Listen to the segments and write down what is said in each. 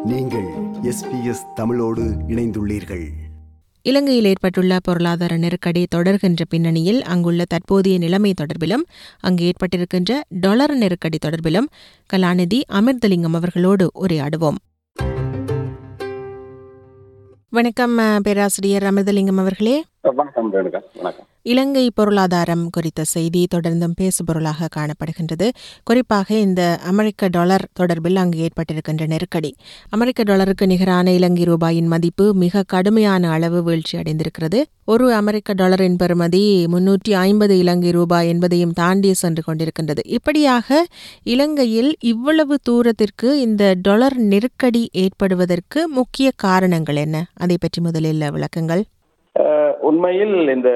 நீங்கள் எஸ்பிஎஸ் தமிழோடு இணைந்துள்ளீர்கள் இலங்கையில் ஏற்பட்டுள்ள பொருளாதார நெருக்கடி தொடர்கின்ற பின்னணியில் அங்குள்ள தற்போதைய நிலைமை தொடர்பிலும் அங்கு ஏற்பட்டிருக்கின்ற டொலர் நெருக்கடி தொடர்பிலும் கலாநிதி அமிர்தலிங்கம் அவர்களோடு உரையாடுவோம் வணக்கம் அஹ், பேராசிரியர் அமிர்தலிங்கம் அவர்களே வணக்கம் ரேணுகா வணக்கம் இலங்கை பொருளாதாரம் குறித்த செய்தி தொடர்ந்தும் பேசுபொருளாக காணப்படுகின்றது குறிப்பாக இந்த அமெரிக்க டாலர் தொடர்பில் அங்கு ஏற்பட்டிருக்கின்ற நெருக்கடி அமெரிக்க டாலருக்கு நிகரான இலங்கை ரூபாயின் மதிப்பு மிக கடுமையான அளவு வீழ்ச்சி அடைந்திருக்கிறது ஒரு அமெரிக்க டாலரின் பெறுமதி முன்னூற்றி ஐம்பது இலங்கை ரூபாய் என்பதையும் தாண்டி சென்று கொண்டிருக்கின்றது இப்படியாக இலங்கையில் இவ்வளவு தூரத்திற்கு இந்த டாலர் நெருக்கடி ஏற்படுவதற்கு முக்கிய காரணங்கள் என்ன அதை பற்றி முதலில் விளக்குங்கள் அஹ், உண்மையில் இந்த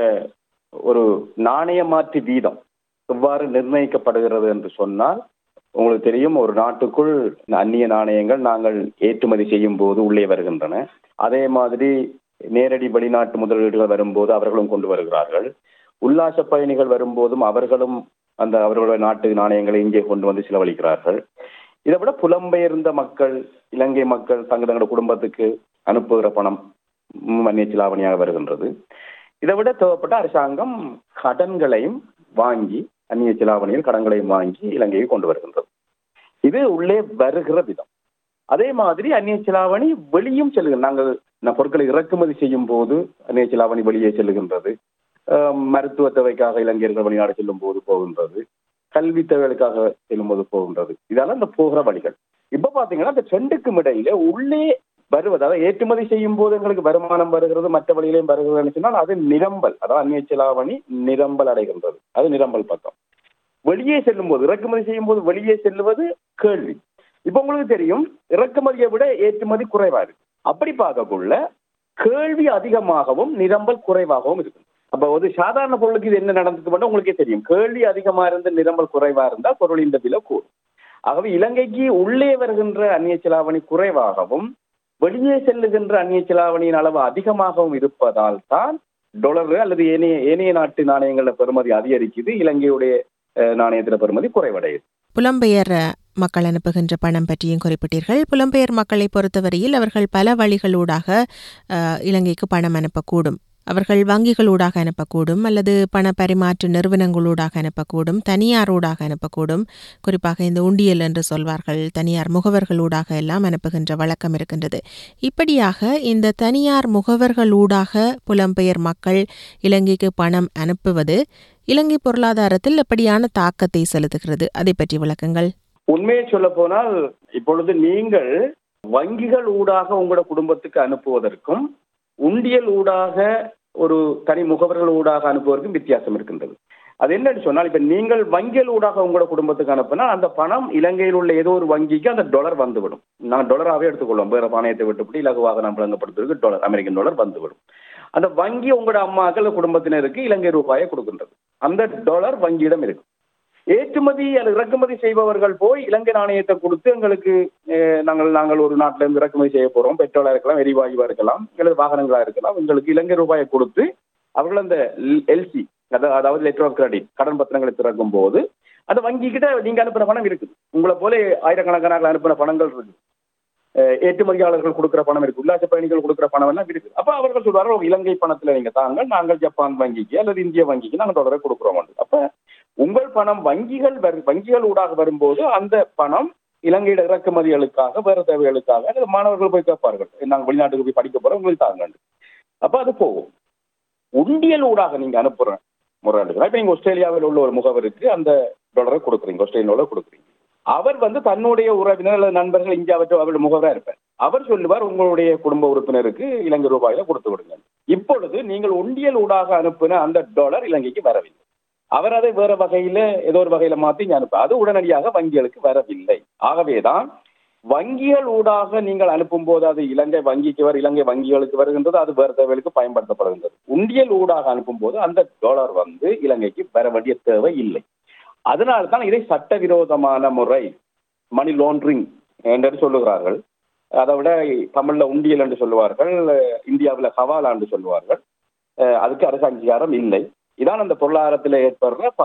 ஒரு நாணய மாற்று வீதம் எவ்வாறு நிர்ணயிக்கப்படுகிறது என்று சொன்னால் உங்களுக்கு தெரியும் ஒரு நாட்டுக்குள் இந்த அந்நிய நாணயங்கள் நாங்கள் ஏற்றுமதி செய்யும் போது உள்ளே வருகின்றன அதே மாதிரி நேரடி வெளிநாட்டு முதலீடுகள் வரும்போது அவர்களும் கொண்டு வருகிறார்கள் உல்லாச பயணிகள் வரும்போதும் அவர்களும் அந்த அவர்களுடைய நாட்டு நாணயங்களை இங்கே கொண்டு வந்து செலவழிக்கிறார்கள் இதை விட புலம்பெயர்ந்த மக்கள் இலங்கை மக்கள் தங்கள் தங்களோட குடும்பத்துக்கு அனுப்புகிற பணம் ம், அந்நிய செலாவணியாக வருகின்றது இதை விட தேவைப்பட்ட அரசாங்கம் கடன்களையும் வாங்கி அந்நிய செலாவணியில் கடன்களையும் வாங்கி இலங்கையை கொண்டு வருகின்றது இது உள்ளே வருகிற விதம் அதே மாதிரி அந்நிய செலாவணி வெளியும் செல்லுகிறது நாங்கள் ந- பொருட்களை இறக்குமதி செய்யும் போது அந்நிய செலாவணி வெளியே செல்லுகின்றது அஹ், மருத்துவ தேவைக்காக இளைஞர்கள் வெளிநாடு செல்லும் போது போகின்றது கல்வி தேவைகளுக்காக செல்லும் போது போகின்றது இதெல்லாம் இந்த போகிற வழிகள் இப்ப பாத்தீங்கன்னா இந்த ட்ரெண்டுக்கும் இடையில உள்ளே வருவது அதாவது ஏற்றுமதி செய்யும் போது எங்களுக்கு வருமானம் வருகிறது மற்ற வழியிலையும் வருகிறதுன்னு சொன்னால் அது நிரம்பல் அதாவது அந்நிய செலாவணி நிரம்பல் அடைகின்றது அது நிரம்பல் பக்கம் வெளியே செல்லும் போது இறக்குமதி செய்யும் போது வெளியே செல்லுவது கேள்வி இப்ப உங்களுக்கு தெரியும் இறக்குமதியை விட ஏற்றுமதி குறைவா இருக்கு அப்படி பார்க்கக்குள்ள கேள்வி அதிகமாகவும் நிரம்பல் குறைவாகவும் இருக்கு அப்ப ஒரு சாதாரண பொருளுக்கு இது என்ன நடந்தது மட்டும் உங்களுக்கே தெரியும் கேள்வி அதிகமா இருந்து நிரம்பல் குறைவா இருந்தா பொருளின் விலை கூடும் ஆகவே இலங்கைக்கு உள்ளே வருகின்ற அந்நிய செலாவணி குறைவாகவும் வெளியே செல்லுகின்ற அந்நிய செலாவணியின் அளவு அதிகமாகவும் இருப்பதால் தான் டொலர் அல்லது ஏனைய ஏனைய நாட்டு நாணயங்கள பெறுமதி அதிகரிக்குது இலங்கையுடைய அஹ், நாணயத்தில பெறுமதி குறைவடையுது புலம்பெயர் அஹ், மக்கள் அனுப்புகின்ற பணம் பற்றியும் குறிப்பிட்டீர்கள் புலம்பெயர் மக்களை பொறுத்தவரையில் அவர்கள் பல வழிகளூடாக அஹ், இலங்கைக்கு பணம் அனுப்பக்கூடும் அவர்கள் வங்கிகளூடாக அனுப்பக்கூடும் அல்லது பண பரிமாற்று நிறுவனங்களூடாக அனுப்பக்கூடும் தனியாரூடாக அனுப்பக்கூடும் குறிப்பாக இந்த உண்டியல் என்று சொல்வார்கள் தனியார் முகவர்களூடாக எல்லாம் அனுப்புகின்ற வழக்கம் இருக்கின்றது இப்படியாக இந்த தனியார் முகவர்களூடாக புலம்பெயர் மக்கள் இலங்கைக்கு பணம் அனுப்புவது இலங்கை பொருளாதாரத்தில் எப்படியான தாக்கத்தை செலுத்துகிறது அதை பற்றி விளக்குங்கள் உண்மையை சொல்ல போனால் இப்பொழுது நீங்கள் வங்கிகள் ஊடாக உங்களோட குடும்பத்துக்கு அனுப்புவதற்கும் உண்டியல் ஊடாக ஒரு தனி முகவர்கள் ஊடாக அனுப்புவதற்கும் வித்தியாசம் இருக்கின்றது அது என்னன்னு சொன்னால் இப்ப நீங்கள் வங்கிகள் ஊடாக உங்களோட குடும்பத்துக்கு அனுப்புனா அந்த பணம் இலங்கையில் உள்ள ஏதோ ஒரு வங்கிக்கு அந்த டாலர் வந்துவிடும் நான் டாலராகவே எடுத்துக்கொள்வோம் வேற பணயத்தை விட்டுவிட்டு இலகுவாக நாம் வழங்கப்படுவதற்கு டாலர் அமெரிக்கன் டாலர் வந்துவிடும் அந்த வங்கி உங்களோட அம்மாக்கள் குடும்பத்தினருக்கு இலங்கை ரூபாயை கொடுக்கின்றது அந்த டாலர் வங்கியிடம் இருக்கு ஏற்றுமதி அல்லது இறக்குமதி செய்பவர்கள் போய் இலங்கை நாணயத்தை கொடுத்து எங்களுக்கு அஹ், நாங்கள் நாங்கள் ஒரு நாட்டில இருந்து இறக்குமதி செய்ய போறோம் பெட்ரோலா இருக்கலாம் எரிவாயுவா இருக்கலாம் அல்லது வாகனங்களா இருக்கலாம் எங்களுக்கு இலங்கை ரூபாயை கொடுத்து அவர்கள் அந்த எல்சி அதாவது லெட்டர் ஆஃப் கிரெடிட் கடன் பத்திரங்களை திறக்கும் போது அந்த வங்கி கிட்ட நீங்க அனுப்புன பணம் இருக்குது உங்களை போல ஆயிரக்கணக்கான அனுப்பின பணங்கள் இருக்கு அஹ், ஏற்றுமதியாளர்கள் கொடுக்குற பணம் இருக்கு உல்லாச பயணிகள் கொடுக்குற பணம் எல்லாம் இருக்கு அப்ப அவர்கள் சொல்றாரு "உங்க இலங்கை பணத்துல நீங்க தாங்க நாங்கள் ஜப்பான் வங்கிக்கு அல்லது இந்திய வங்கிக்கு நாங்கள் தொடர கொடுக்குறோம் அப்ப உங்கள் பணம் வங்கிகள் வரு- வங்கிகள் ஊடாக வரும்போது அந்த பணம் இலங்கையில இறக்குமதிகளுக்காக வேற தேவைகளுக்காக அல்லது மாணவர்கள் போய் கேட்பார்கள் நாங்கள் வெளிநாட்டுக்கு போய் படிக்க போறோம் உங்களுக்கு தாங்க அப்ப அது போகும் உண்டியல் ஊடாக நீங்க அனுப்புற முறை இப்ப நீங்க ஆஸ்திரேலியாவில் உள்ள ஒரு முகவருக்கு அந்த டாலரை கொடுக்குறீங்க ஆஸ்திரேலியாவோட கொடுக்குறீங்க அவர் வந்து தன்னுடைய உறவினர் அல்லது நண்பர்கள் இங்கே அவற்றை அவருடைய முகவரா இருப்பார் அவர் சொல்லுவார் உங்களுடைய குடும்ப உறுப்பினருக்கு இலங்கை ரூபாயில கொடுத்து விடுங்க இப்பொழுது நீங்கள் உண்டியல் ஊடாக அனுப்பின அந்த டாலர் இலங்கைக்கு வரவில்லை அவர் அதை வேற வகையில ஏதோ ஒரு வகையில மாத்தி இங்க அனுப்ப அது உடனடியாக வங்கிகளுக்கு வரவில்லை ஆகவேதான் வங்கிகள் ஊடாக நீங்கள் அனுப்பும் போது அது இலங்கை வங்கிக்கு வர இலங்கை வங்கிகளுக்கு வருகின்றது அது வேறு தேவைகளுக்கு பயன்படுத்தப்படுகின்றது உண்டியல் ஊடாக அனுப்பும் போது அந்த டாலர் வந்து இலங்கைக்கு வர வேண்டிய தேவை இல்லை அதனால தான் இதை சட்டவிரோதமான முறை மணி லாண்ட்ரிங் என்று சொல்லுகிறார்கள் அதை விட தமிழ்ல உண்டியல் என்று சொல்லுவார்கள் இந்தியாவில் ஹவாலா என்று சொல்லுவார்கள் அஹ் அதுக்கு அரசு அங்கீகாரம் இல்லை இதான் அந்த பொருளாதாரத்தில் ஏற்படுற பாதிப்பு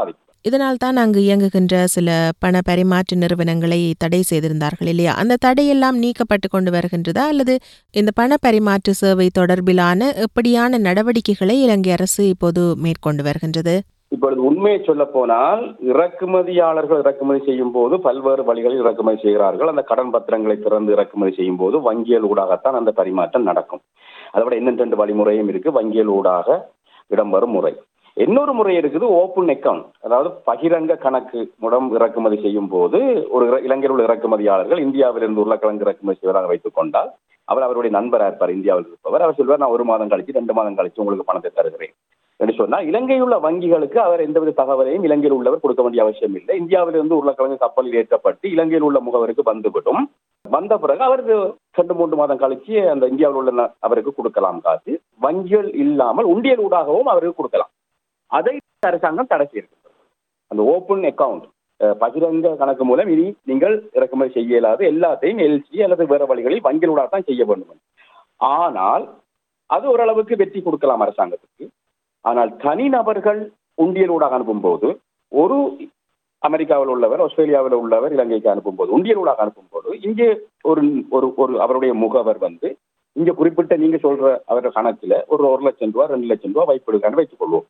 இதனால் தான் அங்கு இயங்குகின்ற சில பண பரிமாற்ற நிறுவனங்களை தடை செய்திருந்தார்கள் இல்லையா அந்த தடையெல்லாம் நீக்கப்பட்டு கொண்டு வருகின்றதா அல்லது இந்த பண பரிமாற்ற சேவை தொடர்பிலான எப்படியான நடவடிக்கைகளை இலங்கை அரசு இப்போது மேற்கொண்டு வருகின்றது இப்பொழுது உண்மையை சொல்ல போனால் இறக்குமதியாளர்கள் இறக்குமதி செய்யும் போது பல்வேறு வழிகளில் இறக்குமதி செய்கிறார்கள் அந்த கடன் பத்திரங்களை திறந்து இறக்குமதி செய்யும் போது வங்கியல் ஊடாகத்தான் அந்த பரிமாற்றம் நடக்கும் அதை விட இன்னும் ரெண்டு வழிமுறையும் இருக்கு வங்கியல் ஊடாக இடம்பெறும் முறை இன்னொரு முறை இருக்குது ஓப்பன் அக்கவுண்ட் அதாவது பகிரங்க கணக்கு மூலம் இறக்குமதி செய்யும் போது ஒரு இற- இலங்கையில் உள்ள இறக்குமதியாளர்கள் இந்தியாவிலிருந்து உருளைக்கிழங்கு இறக்குமதி செய்வதாக வைத்துக் கொண்டால் அவர் அவருடைய நண்பராக இருப்பார் இந்தியாவில் இருப்பவர் அவர் சொல்வார் நான் ஒரு மாதம் கழிச்சு ரெண்டு மாதம் கழிச்சு உங்களுக்கு பணத்தை தருகிறேன் என்று சொன்னால் இலங்கையில் உள்ள வங்கிகளுக்கு அவர் எந்தவித தகவலையும் இலங்கையில் உள்ளவர் கொடுக்க வேண்டிய அவசியம் இல்லை இந்தியாவிலிருந்து உருளைக்கிழங்கு கப்பலில் ஏற்றப்பட்டு இலங்கையில் உள்ள முகவருக்கு வந்துவிடும் வந்த பிறகு அவருக்கு ரெண்டு மூன்று மாதம் கழிச்சு அந்த இந்தியாவில் உள்ள ந- அவருக்கு கொடுக்கலாம் காசு வங்கிகள் இல்லாமல் உண்டியல் ஊடாகவும் அவருக்கு கொடுக்கலாம் அதை அரசாங்கம் தடை செய்திருக்கிறது அந்த ஓப்பன் அக்கவுண்ட் பகிரங்க கணக்கு மூலம் இனி நீங்கள் இறக்குமதி செய்ய இயலாது எல்லாத்தையும் எல்சி அல்லது வேற வழிகளில் வங்கிகளூடாக தான் செய்ய வேண்டும் ஆனால் அது ஓரளவுக்கு வெற்றி கொடுக்கலாம் அரசாங்கத்துக்கு ஆனால் தனிநபர்கள் உண்டியலூடாக அனுப்பும்போது ஒரு அமெரிக்காவில் உள்ளவர் ஆஸ்திரேலியாவில் உள்ளவர் இலங்கைக்கு அனுப்பும்போது உண்டியலூடாக அனுப்பும்போது இங்கே ஒரு ஒரு ஒரு அவருடைய முகவர் வந்து இங்க குறிப்பிட்ட நீங்க சொல்ற அவர் கணக்குல ஒரு ஒரு லட்சம் ரூபாய் ரெண்டு லட்சம் ரூபாய் வைப்பிடுக்கான்னு வைத்துக் கொள்வோம்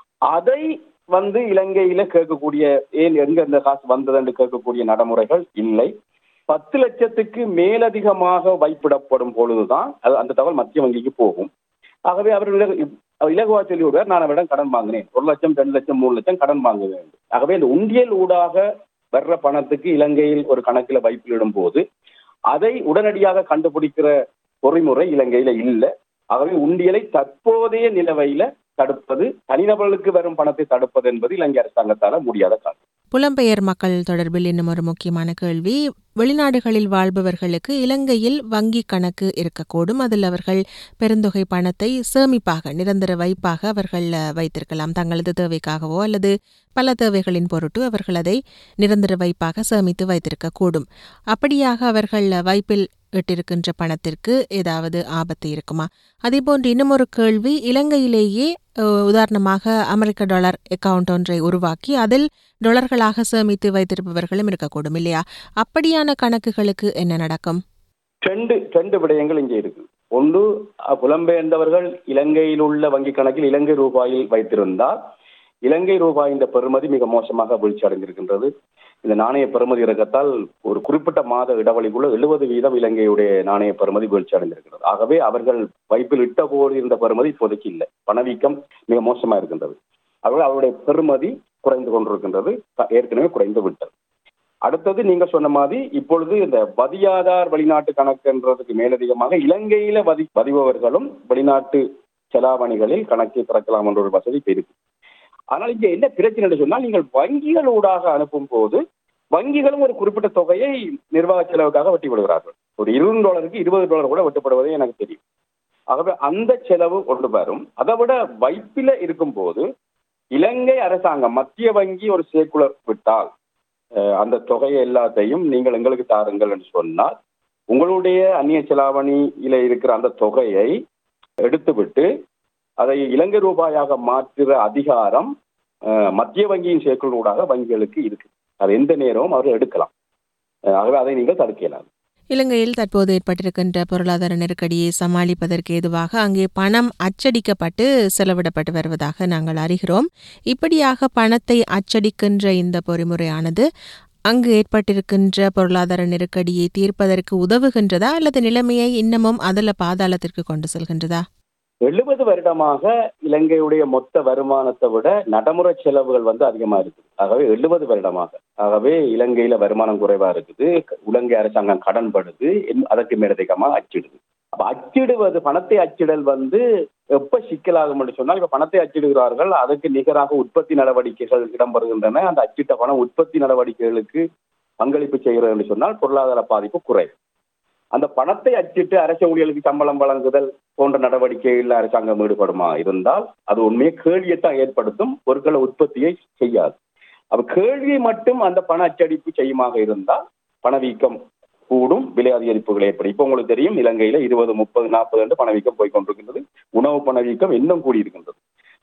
அதை வந்து இலங்கையில கேட்கக்கூடிய ஏன் எங்க இந்த காசு வந்ததுன்னு கேட்கக்கூடிய நடைமுறைகள் இல்லை பத்து லட்சத்துக்கு மேலதிகமாக வைப்பிடப்படும் பொழுதுதான் அது அந்த தகவல் மத்திய வங்கிக்கு போகும் ஆகவே அவர் இலகு- அவர் இலகுவா சொல்லி விடுவார் நான் அவரிடம் கடன் வாங்கினேன் ஒரு லட்சம் ரெண்டு லட்சம் மூணு லட்சம் கடன் வாங்க வேண்டும் ஆகவே இந்த உண்டியல் ஊடாக வர்ற பணத்துக்கு இலங்கையில் ஒரு கணக்கில் வைப்பிலிடும் போது அதை உடனடியாக கண்டுபிடிக்கிற பொறிமுறை இலங்கையில இல்லை ஆகவே உண்டியலை தற்போதைய நிலவையில தடுப்பது தனிநபர்களுக்கு வரும் பணத்தை தடுப்பது என்பது இலங்கை அரசாங்கத்தால முடியாத காரியம் புலம்பெயர் மக்கள் தொடர்பில் இன்னும் ஒரு முக்கியமான கேள்வி வெளிநாடுகளில் வாழ்பவர்களுக்கு இலங்கையில் வங்கி கணக்கு இருக்கக்கூடும் அதில் அவர்கள் பெருந்தொகை பணத்தை சேமிப்பாக நிரந்தர வைப்பாக அவர்கள் அஹ், வைத்திருக்கலாம் தங்களது தேவைக்காகவோ அல்லது பல தேவைகளின் பொருட்டு அவர்கள் அதை நிரந்தர வைப்பாக சேமித்து வைத்திருக்கக்கூடும் அப்படியாக அவர்கள் அஹ், வைப்பில் இட்டிருக்கின்ற பணத்திற்கு ஏதாவது ஆபத்து இருக்குமா அதேபோன்று இன்னும் ஒரு கேள்வி இலங்கையிலேயே அஹ், உதாரணமாக அமெரிக்க டாலர் அக்கவுண்ட் ஒன்றை உருவாக்கி அதில் டாலர்களாக சேமித்து வைத்திருப்பவர்களும் இருக்கக்கூடும் இல்லையா அப்படியான கணக்குகளுக்கு என்ன நடக்கும் ரெண்டு ரெண்டு விடயங்கள் இங்கே இருக்கு ஒன்று அஹ், புலம்பெயர்ந்தவர்கள் இலங்கையில் உள்ள வங்கி கணக்கில் இலங்கை ரூபாயில் வைத்திருந்தால் இலங்கை ரூபாயின் பெறுமதி மிக மோசமாக வீழ்ச்சி அடைந்திருக்கின்றது இந்த நாணய பெறுமதி இறக்கத்தால் ஒரு குறிப்பிட்ட மாத இடைவெளிக்குள்ள எழுபது வீதம் இலங்கையுடைய நாணய பெறுமதி வீழ்ச்சி அடைந்திருக்கிறது ஆகவே அவர்கள் வைப்பில் இட்ட போது இருந்த பெறுமதி இப்போதைக்கு இல்லை பணவீக்கம் மிக மோசமா இருக்கின்றது ஆகவே அவருடைய பெறுமதி குறைந்து கொண்டிருக்கின்றது த- ஏற்கனவே குறைந்து விட்டது அடுத்தது நீங்க சொன்ன மாதிரி இப்பொழுது இந்த வதியாதார் வெளிநாட்டு கணக்குன்றதுக்கு மேலதிகமாக இலங்கையில வதி பதிபவர்களும் வெளிநாட்டு செலாவணிகளில் கணக்கை திறக்கலாம் என்ற ஒரு வசதி இப்ப இருக்கு ஆனால் இங்க என்ன பிரச்சனை என்று சொன்னால் நீங்கள் வங்கிகளூடாக அனுப்பும் போது வங்கிகளும் ஒரு குறிப்பிட்ட தொகையை நிர்வாக செலவுக்காக வெட்டி விடுகிறார்கள் ஒரு இருபது டாலருக்கு இருபது டாலர் கூட வெட்டப்படுவதே எனக்கு தெரியும் ஆகவே அந்த செலவு கொண்டு வரும் அதை விட வைப்பில இருக்கும்போது இலங்கை அரசாங்கம் மத்திய வங்கி ஒரு சேர்க்குலர் விட்டால் அஹ், அந்த தொகையை எல்லாத்தையும் நீங்கள் எங்களுக்கு தாருங்கள் என்று சொன்னால் உங்களுடைய அந்நிய செலாவணியில இருக்கிற அந்த தொகையை எடுத்துவிட்டு அதை இலங்கை ரூபாயாக மாற்றுற அதிகாரம் அஹ், மத்திய வங்கியின் சேர்க்குலூடாக வங்கிகளுக்கு இருக்கு அது எந்த நேரமும் அவர்கள் எடுக்கலாம் அஹ், ஆகவே அதை நீங்கள் தடுக்க இயலாது இலங்கையில் தற்போது ஏற்பட்டிருக்கின்ற பொருளாதார நெருக்கடியை சமாளிப்பதற்கு ஏதுவாக அங்கே பணம் அச்சடிக்கப்பட்டு செலவிடப்பட்டு வருவதாக நாங்கள் அறிகிறோம் இப்படியாக பணத்தை அச்சடிக்கின்ற இந்த பொறிமுறையானது அங்கு ஏற்பட்டிருக்கின்ற பொருளாதார நெருக்கடியை தீர்ப்பதற்கு உதவுகின்றதா அல்லது நிலைமையை இன்னமும் அதில் பாதாளத்திற்கு கொண்டு செல்கின்றதா எழுபது வருடமாக இலங்கையுடைய மொத்த வருமானத்தை விட நடைமுறை செலவுகள் வந்து அதிகமா இருக்குது ஆகவே எழுபது வருடமாக ஆகவே இலங்கையில வருமானம் குறைவா இருக்குது இலங்கை அரசாங்கம் கடன் படுது இன்னும் அதற்கு மேலதிகமா அச்சிடுது அப்ப அச்சிடுவது பணத்தை அச்சிடல் வந்து எப்ப சிக்கலாகும் என்று சொன்னால் இப்ப பணத்தை அச்சிடுகிறார்கள் அதற்கு நிகராக உற்பத்தி நடவடிக்கைகள் இடம்பெறுகின்றன அந்த அச்சிட்ட பணம் உற்பத்தி நடவடிக்கைகளுக்கு பங்களிப்பு செய்கிறது என்று சொன்னால் பொருளாதார பாதிப்பு குறையும் அந்த பணத்தை அச்சிட்டு அரசு ஊழியர்களுக்கு சம்பளம் வழங்குதல் போன்ற நடவடிக்கைகளில் அரசாங்கம் ஈடுபடுமா இருந்தால் அது உண்மையை கேள்வியைத்தான் ஏற்படுத்தும் பொருட்களை உற்பத்தியை செய்யாது அப்ப கேள்வியை மட்டும் அந்த பண அச்சடிப்பு செய்யுமாக இருந்தால் பணவீக்கம் கூடும் விலை அதிகரிப்புகள் ஏற்படும் இப்போ உங்களுக்கு தெரியும் இலங்கையில இருபது முப்பது நாற்பது என்று பணவீக்கம் போய் கொண்டிருக்கின்றது உணவு பணவீக்கம் இன்னும் கூடியிருக்கின்றது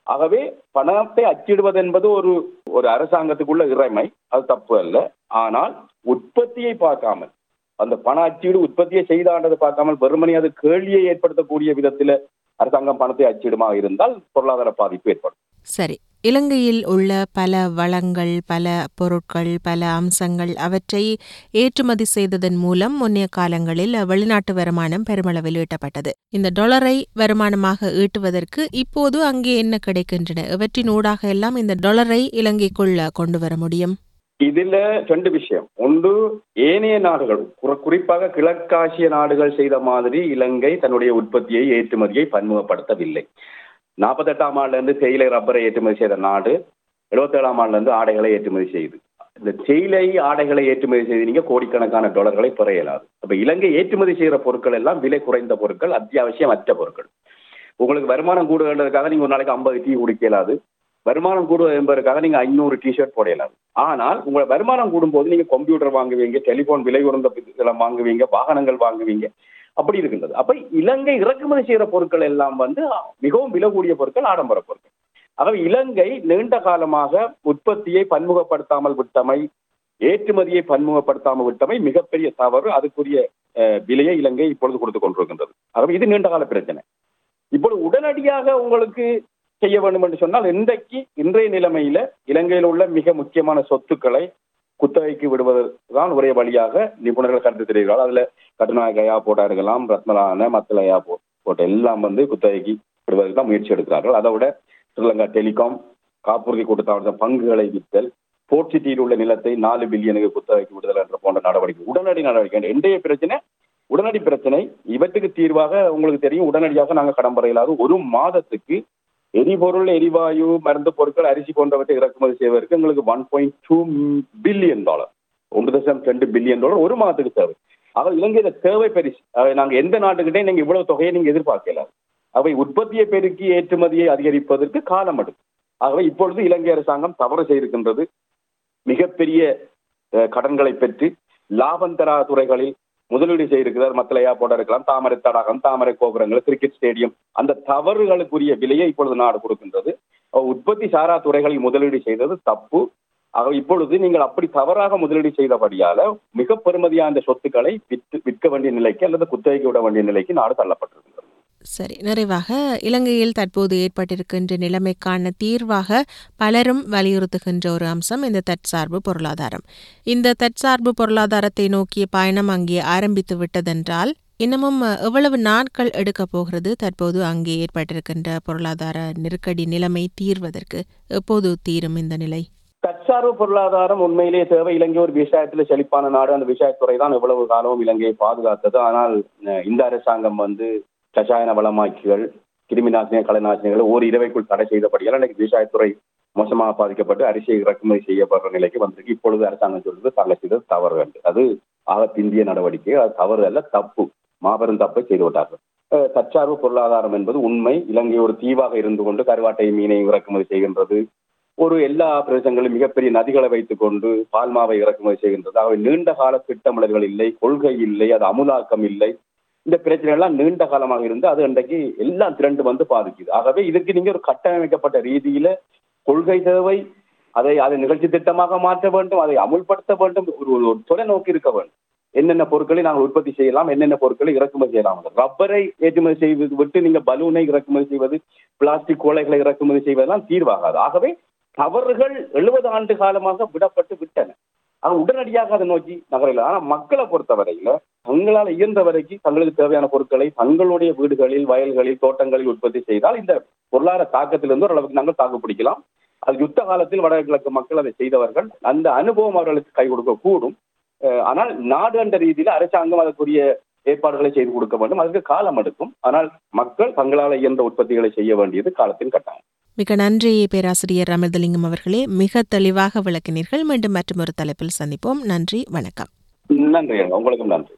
ஆகவே பணத்தை அச்சிடுவது என்பது ஒரு ஒரு அரசாங்கத்துக்குள்ள இறைமை அது தப்பு அல்ல ஆனால் உற்பத்தியை பார்க்காமல் அந்த பண அச்சீடு உற்பத்தியை செய்தாண்டதை பார்க்காமல் வெறுமனே அது கேள்வியை ஏற்படுத்தக்கூடிய விதத்தில் அரசாங்கம் பணத்தை அச்சிடுமா இருந்தால் பொருளாதார பாதிப்பு ஏற்படும் சரி இலங்கையில் உள்ள பல வளங்கள் பல பொருட்கள் பல அம்சங்கள் அவற்றை ஏற்றுமதி செய்ததன் மூலம் முன்னைய காலங்களில் வெளிநாட்டு வருமானம் பெருமளவில் ஈட்டப்பட்டது இந்த டொலரை வருமானமாக ஈட்டுவதற்கு இப்போது அங்கே என்ன கிடைக்கின்றன இவற்றின் ஊடாக எல்லாம் இந்த டொலரை இலங்கைக்குள் கொண்டு வர முடியும் இதுல ரெண்டு விஷயம் ஒன்று ஏனைய நாடுகள் குறி- குறிப்பாக கிழக்காசிய நாடுகள் செய்த மாதிரி இலங்கை தன்னுடைய உற்பத்தியை ஏற்றுமதியை பன்முகப்படுத்தவில்லை நாற்பத்தெட்டாம் ஆண்டுல இருந்து தேயிலை ரப்பரை ஏற்றுமதி செய்த நாடு எழுபத்தேழாம் ஆண்டுல இருந்து ஆடைகளை ஏற்றுமதி செய்யுது இந்த தேயிலை ஆடைகளை ஏற்றுமதி செய்து நீங்க கோடிக்கணக்கான டாலர்களை பெற இயலாது அப்ப இலங்கை ஏற்றுமதி செய்யற பொருட்கள் எல்லாம் விலை குறைந்த பொருட்கள் அத்தியாவசியம் அற்ற பொருட்கள் உங்களுக்கு வருமானம் கூடுகிறதுக்காக நீங்க ஒரு நாளைக்கு ஐம்பது டீ குடிக்க இயலாது வருமானம் கூடுவது என்பதற்காக நீங்க ஐநூறு டிஷர்ட் போட இயலாது ஆனால் உங்களை வருமானம் கூடும்போது நீங்க கம்ப்யூட்டர் வாங்குவீங்க டெலிபோன் விலை உயர்ந்த இதெல்லாம் வாங்குவீங்க வாகனங்கள் வாங்குவீங்க அப்படி இருக்கின்றது அப்ப இலங்கை இறக்குமதி செய்யற பொருட்கள் எல்லாம் வந்து மிகவும் விலை கூடிய பொருட்கள் ஆடம்பர பொருட்கள் ஆகவே இலங்கை நீண்ட காலமாக உற்பத்தியை பன்முகப்படுத்தாமல் விட்டமை ஏற்றுமதியை பன்முகப்படுத்தாமல் விட்டமை மிகப்பெரிய தவறு அதுக்குரிய அஹ், விலையை இலங்கை இப்பொழுது கொடுத்து கொண்டிருக்கின்றது ஆகவே இது நீண்ட கால பிரச்சனை இப்பொழுது உடனடியாக உங்களுக்கு செய்ய வேண்டும் என்று சொன்னால் இன்றைக்கு இன்றைய நிலைமையில இலங்கையில் உள்ள மிக முக்கியமான சொத்துக்களை குத்தகைக்கு விடுவதுதான் ஒரே வழியாக நிபுணர்கள் கருத்து தெரிவிக்கிறார்கள் அதுல கட்டுநாயகையா போட்டா இருக்கலாம் ரத்மலான மத்தலையா போ போட்ட எல்லாம் வந்து குத்தகைக்கு விடுவதற்கு தான் முயற்சி எடுக்கிறார்கள் அதை விட ஸ்ரீலங்கா டெலிகாம் காப்புறுதி கொடுத்த பங்குகளை வித்தல் போர்ட் சிட்டியில் உள்ள நிலத்தை நாலு பில்லியனுக்கு குத்தகைக்கு விடுதல் என்ற போன்ற நடவடிக்கை உடனடி நடவடிக்கை இன்றைய பிரச்சனை உடனடி பிரச்சனை இவற்றுக்கு தீர்வாக உங்களுக்கு தெரியும் உடனடியாக நாங்கள் கடன் பெற இயலாது ஒரு மாதத்துக்கு எரிபொருள் எரிவாயு மருந்து பொருட்கள் அரிசி போன்றவற்றை இறக்குமதி செய்வதற்கு எங்களுக்கு one point two billion dollar ஒன்று தசம் ரெண்டு பில்லியன் டாலர் ஒரு மாதத்துக்கு தேவை ஆக இலங்கையில தேவை பெருசு ஆக நாங்க எந்த நாட்டுக்கிட்டே நீங்க இவ்வளவு தொகையை நீங்க எதிர்பார்க்கல அவை உற்பத்தியை பெருக்கி ஏற்றுமதியை அதிகரிப்பதற்கு காலம் எடுக்கும் ஆகவே இப்பொழுது இலங்கை அரசாங்கம் தவறு செய்திருக்கின்றது மிகப்பெரிய அஹ், கடன்களை பெற்று லாபம் தரா துறைகளில் முதலீடு செய்திருக்கிறார் மக்களையா போட இருக்கலாம் தாமரை தடாகம் தாமரை கோபுரங்கள் கிரிக்கெட் ஸ்டேடியம் அந்த தவறுகளுக்குரிய விலையை இப்பொழுது நாடு கொடுக்கின்றது அஹ், உற்பத்தி சாரா துறைகளில் முதலீடு செய்தது தப்பு ஆக இப்பொழுது நீங்கள் அப்படி தவறாக முதலீடு செய்தபடியால மிக பெருமதியான அந்த சொத்துக்களை விற்று விற்க வேண்டிய நிலைக்கு அல்லது குத்தகைக்கு விட வேண்டிய நிலைக்கு நாடு தள்ளப்பட்டிருக்கிறது சரி நிறைவாக இலங்கையில் தற்போது ஏற்பட்டிருக்கின்ற நிலைமைக்கான தீர்வாக பலரும் வலியுறுத்துகின்ற ஒரு அம்சம் இந்த தற்சார்பு பொருளாதாரம் இந்த தற்சார்பு பொருளாதாரத்தை நோக்கிய பயணம் அங்கே ஆரம்பித்து விட்டதென்றால் இன்னமும் அஹ், எவ்வளவு நாட்கள் எடுக்கப் போகிறது தற்போது அங்கே ஏற்பட்டிருக்கின்ற பொருளாதார நெருக்கடி நிலைமை தீர்வதற்கு எப்போது தீரும் இந்த நிலை தற்சார்பு பொருளாதாரம் உண்மையிலேயே தேவை இலங்கை ஒரு விவசாயத்துல செழிப்பான நாடு அந்த விவசாயத்துறை தான் எவ்வளவு காலமும் இலங்கையை பாதுகாத்தது ஆனால் அஹ், இந்த அரசாங்கம் வந்து ரசாயன வளமாக்கிகள் கிருமி நாசினிய கலைநாசினிகளை ஒரு இரவைக்குள் தடை செய்தபடியால் இன்னைக்கு விவசாயத்துறை மோசமாக பாதிக்கப்பட்டு அரிசியை இறக்குமதி செய்யப்படுற நிலைக்கு வந்திருக்கு இப்பொழுது அரசாங்கம் சொல்றது தாங்கள் செய்தது தவறு என்று அது ஆக பிந்திய நடவடிக்கை அது தவறு அல்ல தப்பு மாபெரும் தப்பை செய்து விட்டார்கள் அஹ், தற்சார்பு பொருளாதாரம் என்பது உண்மை இலங்கை ஒரு தீவாக இருந்து கொண்டு கருவாட்டை மீனை இறக்குமதி செய்கின்றது ஒரு எல்லா பிரதேசங்களிலும் மிகப்பெரிய நதிகளை வைத்துக் கொண்டு பால்மாவை இறக்குமதி செய்கின்றது அவை நீண்ட கால திட்டமிடல்கள் இல்லை கொள்கை இல்லை அது அமுலாக்கம் இல்லை இந்த பிரச்சனை எல்லாம் நீண்ட காலமாக இருந்து அது இன்றைக்கு எல்லாம் திரண்டு வந்து பாதிக்குது ஆகவே இதுக்கு நீங்க ஒரு கட்டமைக்கப்பட்ட ரீதியில கொள்கை தேவை அதை அதை நிகழ்ச்சி திட்டமாக மாற்ற வேண்டும் அதை அமுல்படுத்த வேண்டும் ஒரு ஒரு ஒரு தொலைநோக்கி இருக்க வேண்டும் என்னென்ன பொருட்களை நாங்கள் உற்பத்தி செய்யலாம் என்னென்ன பொருட்களை இறக்குமதி செய்யலாம் ரப்பரை ஏற்றுமதி செய்வது விட்டு நீங்க பலூனை இறக்குமதி செய்வது பிளாஸ்டிக் கோலைகளை இறக்குமதி செய்வதெல்லாம் தீர்வாகாது ஆகவே தவறுகள் எழுபது ஆண்டு காலமாக விடப்பட்டு விட்டன ஆனா உடனடியாக அதை நோக்கி நகரில் ஆனா மக்களை பொறுத்தவரையில தங்களால் இயன்ற வரைக்கும் தங்களுக்கு தேவையான பொருட்களை தங்களுடைய வீடுகளில் வயல்களில் தோட்டங்களில் உற்பத்தி செய்தால் இந்த பொருளாதார தாக்கத்திலிருந்து ஓரளவுக்கு நாங்கள் தாக்கு பிடிக்கலாம் அது யுத்த காலத்தில் வடகிழக்கு மக்கள் அதை செய்தவர்கள் அந்த அனுபவம் அவர்களுக்கு கை கொடுக்க கூடும் அஹ் ஆனால் நாடு என்ற ரீதியில் அரசாங்கம் அதற்குரிய ஏற்பாடுகளை செய்து கொடுக்க வேண்டும் அதுக்கு காலம் எடுக்கும் ஆனால் மக்கள் தங்களால் இயன்ற உற்பத்திகளை செய்ய வேண்டியது காலத்தின் கட்டாயம் மிக நன்றி பேராசிரியர் அமிர்தலிங்கம் அவர்களே மிக தெளிவாக விளக்கினீர்கள் மீண்டும் மற்றொரு தலைப்பில் சந்திப்போம் நன்றி வணக்கம் நன்றி உங்களுக்கும் நன்றி